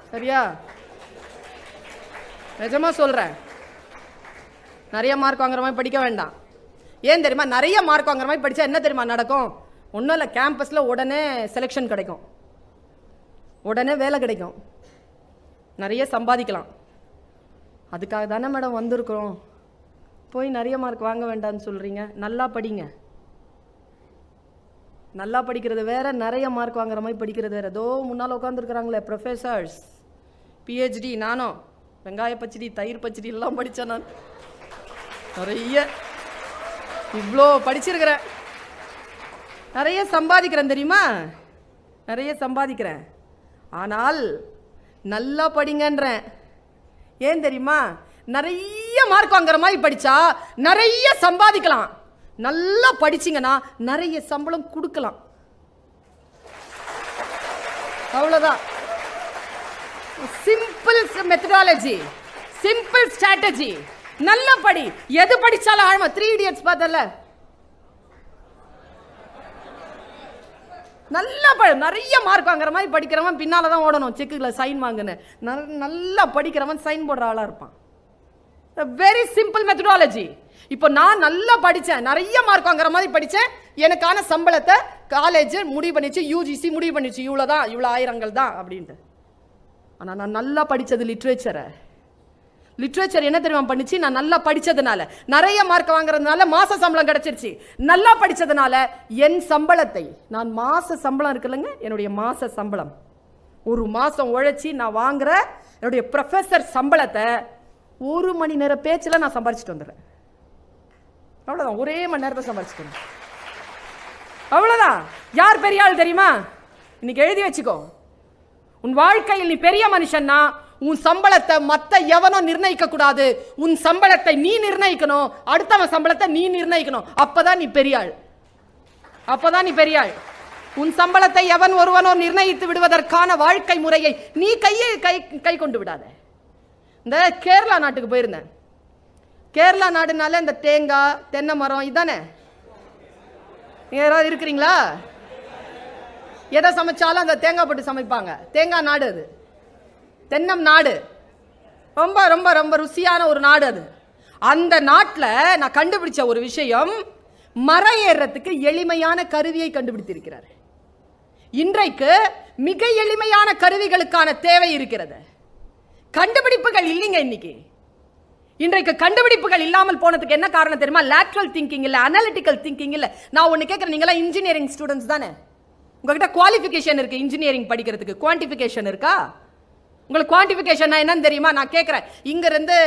சரியா நிஜமா சொல்றேன் நிறைய மார்க் வாங்குற மாதிரி படிக்க வேண்டாம் ஏன் தெரியுமா நிறைய மார்க் வாங்குற மாதிரி படிச்சா என்ன தெரியுமா நடக்கும் ஒன்றும் இல்லை கேம்பஸில் உடனே செலெக்ஷன் கிடைக்கும் உடனே வேலை கிடைக்கும் நிறைய சம்பாதிக்கலாம் அதுக்காக தானே மேடம் வந்திருக்கிறோம் போய் நிறைய மார்க் வாங்க வேண்டாம்னு சொல்கிறீங்க நல்லா படிங்க நல்லா படிக்கிறது வேற நிறைய மார்க் வாங்குற மாதிரி படிக்கிறது வேற ஏதோ முன்னால் உட்காந்துருக்குறாங்களே ப்ரொஃபஸர்ஸ் பிஹெச்டி நானும் வெங்காய பச்சடி தயிர் பச்சடி எல்லாம் படித்தேன் நான் நிறைய இவ்வளோ படிச்சிருக்கிறேன் நிறைய சம்பாதிக்கிறேன் தெரியுமா நிறைய சம்பாதிக்கிறேன் ஆனால் நல்லா படிங்கன்றேன் ஏன் தெரியுமா நிறைய மார்க் வாங்குற மாதிரி படிச்சா நிறைய சம்பாதிக்கலாம் நல்லா படிச்சீங்கன்னா நிறைய சம்பளம் கொடுக்கலாம் அவ்வளோதான் சிம்பிள் மெத்தடாலஜி சிம்பிள் ஸ்ட்ராட்டஜி நல்ல படி எது படிச்சாலும் ஆழமா த்ரீ இடியட்ஸ் பார்த்தல நல்லா படி நிறைய மார்க் வாங்குற மாதிரி படிக்கிறவன் பின்னால தான் ஓடணும் செக்குல சைன் வாங்குன்னு நல்- நல்லா படிக்கிறவன் சைன் போடுற ஆளா இருப்பான் வெரி சிம்பிள் மெத்தடாலஜி இப்போ நான் நல்லா படித்தேன் நிறைய மார்க் வாங்குற மாதிரி படித்தேன் எனக்கான சம்பளத்தை காலேஜ் முடிவு பண்ணிச்சு யூஜிசி முடிவு பண்ணிச்சு இவ்வளோ தான் இவ்வளோ ஆயிரங்கள் தான் அப்படின்ட்டு ஆனால் நான் நல்லா படித்தது லிட்ரேச்சரை லிட்ரேச்சர் என்ன தெரியுமா பண்ணுச்சு நான் நல்லா படிச்சதுனால நிறைய மார்க் வாங்குறதுனால மாச சம்பளம் கிடைச்சிருச்சு நல்லா படிச்சதுனால என் சம்பளத்தை நான் மாச சம்பளம் இருக்குல்லங்க என்னுடைய மாச சம்பளம் ஒரு மாசம் உழைச்சி நான் வாங்குற என்னுடைய ப்ரொஃபஸர் சம்பளத்தை ஒரு மணி நேர பேச்சில் நான் சம்பாரிச்சிட்டு வந்துடுறேன் அவ்வளோதான் ஒரே மணி நேரத்தை சம்பாரிச்சிட்டு வந்துடுறேன் அவ்வளோதான் யார் பெரிய ஆள் தெரியுமா இன்னைக்கு எழுதி வச்சுக்கோ உன் வாழ்க்கையில் நீ பெரிய மனுஷன்னா உன் சம்பளத்தை மத்த எவனும் நிர்ணயிக்க கூடாது உன் சம்பளத்தை நீ நிர்ணயிக்கணும் அடுத்தவன் சம்பளத்தை நீ நிர்ணயிக்கணும் அப்பதான் நீ பெரிய ஆள் அப்பதான் நீ பெரிய ஆள் உன் சம்பளத்தை எவன் ஒருவனோ நிர்ணயித்து விடுவதற்கான வாழ்க்கை முறையை நீ கையை கை கை கொண்டு விடாத இந்த கேரளா நாட்டுக்கு போயிருந்தேன் கேரளா நாடுனால இந்த தேங்காய் தென்னை மரம் இதானே நீங்க யாராவது இருக்கிறீங்களா எதை சமைச்சாலும் அந்த தேங்காய் போட்டு சமைப்பாங்க தேங்காய் நாடு அது தென்னம் நாடு ரொம்ப ரொம்ப ரொம்ப ருசியான ஒரு நாடு அது அந்த நாட்டில் நான் கண்டுபிடிச்ச ஒரு விஷயம் மரம் ஏறுறதுக்கு எளிமையான கருவியை கண்டுபிடித்திருக்கிறார் இன்றைக்கு மிக எளிமையான கருவிகளுக்கான தேவை இருக்கிறது கண்டுபிடிப்புகள் இல்லைங்க இன்னைக்கு இன்றைக்கு கண்டுபிடிப்புகள் இல்லாமல் போனதுக்கு என்ன காரணம் தெரியுமா லேட்ரல் திங்கிங் இல்ல அனாலிட்டிக்கல் திங்கிங் இல்ல நான் ஒன்னு கேட்கறேன் நீங்களாம் இன்ஜினியரிங் ஸ்டூடெண்ட்ஸ் தானே உங்ககிட்ட குவாலிஃபிகேஷன் இருக்கு இன்ஜினியரிங் படிக்கிறதுக்கு குவான்டிஃபிகேஷன் இருக்கா உங்களுக்கு குவான்டிஃபிகேஷன் என்னன்னு தெரியுமா நான் கேட்குறேன் இங்கேருந்து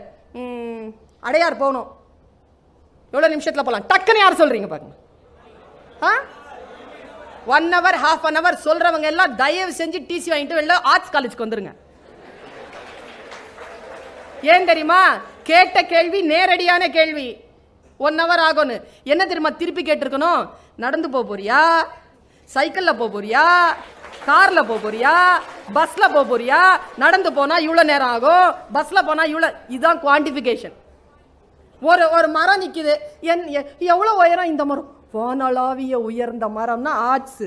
அடையார் போகணும் எவ்வளோ நிமிஷத்தில் போகலாம் டக்குன்னு யார் சொல்கிறீங்க பாருங்க ஆ one hour half an hour சொல்கிறவங்க எல்லாம் தயவு செஞ்சு டிசி வாங்கிட்டு வெளில ஆர்ட்ஸ் காலேஜ்க்கு வந்துருங்க ஏன் தெரியுமா கேட்ட கேள்வி நேரடியான கேள்வி ஒன் ஹவர் ஆகும்னு என்ன தெரியுமா திருப்பி கேட்டிருக்கணும் நடந்து போக போறியா சைக்கிளில் போக போறியா காரில் போக போறியா பஸ்ஸில் போக போறியா நடந்து போனால் இவ்வளோ நேரம் ஆகும் பஸ்ஸில் போனால் இவ்வளோ இதுதான் குவான்டிஃபிகேஷன் ஒரு ஒரு மரம் நிக்குது என் எ- எவ்வளவு உயரம் இந்த மரம் வானளாவிய உயர்ந்த மரம்னா ஆர்ட்ஸ்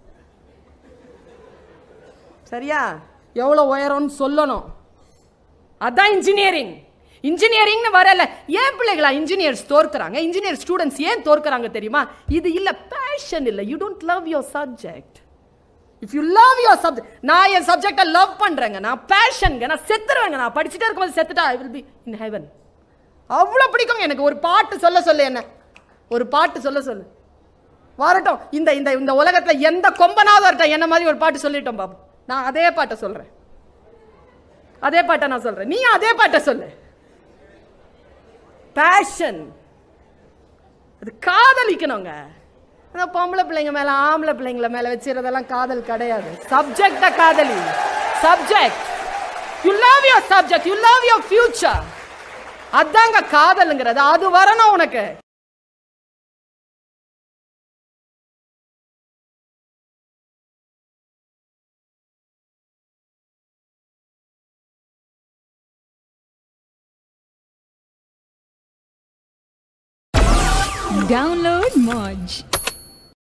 சரியா எவ்வளவு உயரம்னு சொல்லணும் அதான் இன்ஜினியரிங் இன்ஜினியரிங்னு வரல ஏன் பிள்ளைகளா இன்ஜினியர்ஸ் தோற்கிறாங்க இன்ஜினியர் ஸ்டூடெண்ட்ஸ் ஏன் தோற்கிறாங்க தெரியுமா இது இல்ல பேஷன் இல்ல you don't love your subject if you love your subject நான் என் சப்ஜெக்டை லவ் பண்றேங்க நான் பேஷன்ங்க நான் செத்துருவேங்க நான் படிச்சுட்டே இருக்கும்போது செத்துட்டா I will be in heaven அவ்வளோ பிடிக்குங்க எனக்கு ஒரு பாட்டு சொல்ல சொல்லு என்ன ஒரு பாட்டு சொல்ல சொல்லு வரட்டும் இந்த இந்த இந்த உலகத்துல எந்த கொம்பனாவது வரட்டும் என்ன மாதிரி ஒரு பாட்டு சொல்லிட்டோம் பாபு நான் அதே பாட்டை சொல்றேன் அதே பாட்டை நான் சொல்றேன் நீ அதே பாட்டை சொல்லு பேஷன் அது காதலிக்கணுங்க அந்த பொம்பளை பிள்ளைங்க மேல ஆம்பளை பிள்ளைங்கள மேல வச்சிருந்ததெல்லாம் காதல் கிடையாது சப்ஜெக்ட காதலி subject you love your subject you love your future அதாங்க காதலுங்கிறது அது வரணும் உனக்கு Download Moj.